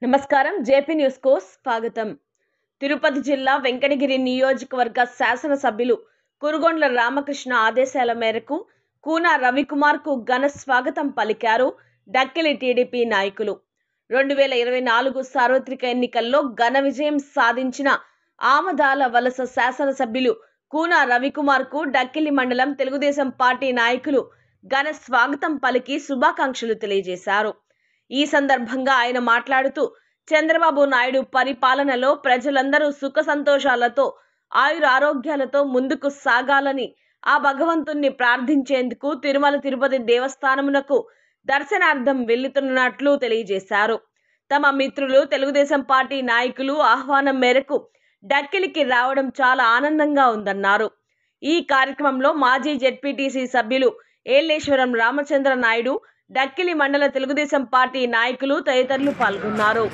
నమస్కారం JP news కు స్వాగతం తిరుపతి జిల్లా వెంకటగిరి నియోజకవర్గ శాసనసభ్యులు కురుగొండ్ల రామకృష్ణ ఆదేశాల మేరకు కూనా రవికుమార్ కు ఘన స్వాగతం పలికారు డక్కిలి టీడీపీ నాయకులు రెండు వేల ఇరవై నాలుగు సార్వత్రిక ఎన్నికల్లో ఘన విజయం సాధించిన ఆమదాల వలస శాసనసభ్యులు కూనా రవికుమార్ కు డక్కిలి మండలం తెలుగుదేశం పార్టీ నాయకులు ఘన స్వాగతం పలికి శుభాకాంక్షలు తెలియజేశారు ఈ సందర్భంగా ఆయన మాట్లాడుతూ చంద్రబాబు నాయుడు పరిపాలనలో ప్రజలందరూ సుఖ సంతోషాలతో ఆయుర ఆరోగ్యాలతో ముందుకు సాగాలని ఆ భగవంతుణ్ణి ప్రార్థించేందుకు తిరుమల తిరుపతి దేవస్థానమునకు దర్శనార్థం వెళ్తున్నట్లు తెలియజేశారు తమ మిత్రులు తెలుగుదేశం పార్టీ నాయకులు ఆహ్వానం మేరకు డక్కిలికి రావడం చాలా ఆనందంగా ఉందన్నారు ఈ కార్యక్రమంలో మాజీ జెడ్పీటీసీ సభ్యులు ఏలేశ్వరం రామచంద్ర నాయుడు డక్కిలి మండల తెలుగుదేశం పార్టీ నాయకులు తదితరులు పాల్గొన్నారు